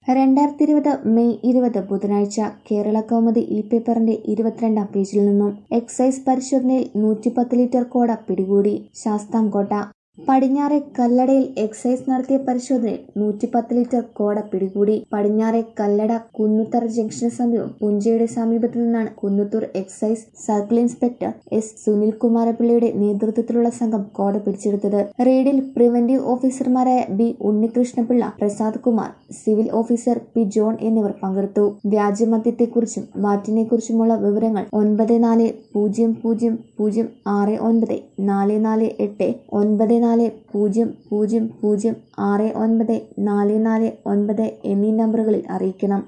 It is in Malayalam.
രണ്ടായിരത്തി ഇരുപത് മെയ് ഇരുപത് ബുധനാഴ്ച കേരള കൗമുദി ഇ പേപ്പറിന്റെ ഇരുപത്തിരണ്ടാം പേജിൽ നിന്നും എക്സൈസ് പരിശോധനയിൽ നൂറ്റിപ്പത്ത് ലിറ്റർ കോട പിടികൂടി ശാസ്താംകോട്ട പടിഞ്ഞാറെ കല്ലടയിൽ എക്സൈസ് നടത്തിയ പരിശോധനയിൽ നൂറ്റിപ്പത്ത് ലിറ്റർ കോട പിടികൂടി പടിഞ്ഞാറെ കല്ലട കുന്നുത്തറ ജംഗ്ഷന് സമീപം പുഞ്ചയുടെ സമീപത്തു നിന്നാണ് Kunnathur excise circle inspector S സുനിൽകുമാരപിള്ളയുടെ നേതൃത്വത്തിലുള്ള സംഘം കോട പിടിച്ചെടുത്തത് റെയ്ഡിൽ പ്രിവന്റീവ് ഓഫീസർമാരായ B Unnikrishnapillai Prasad Kumar civil officer P John എന്നിവർ പങ്കെടുത്തു വ്യാജമദ്യത്തെക്കുറിച്ചും വാറ്റിനെക്കുറിച്ചുമുള്ള വിവരങ്ങൾ ഒൻപത് നാല് പൂജ്യം പൂജ്യം പൂജ്യം ആറ് ഒൻപത് നാല് നാല് എട്ട് ഒൻപത് നാല് പൂജ്യം പൂജ്യം പൂജ്യം ആറ് ഒൻപത് നാല് നാല് ഒൻപത് എന്നീ നമ്പറുകളിൽ അറിയിക്കണം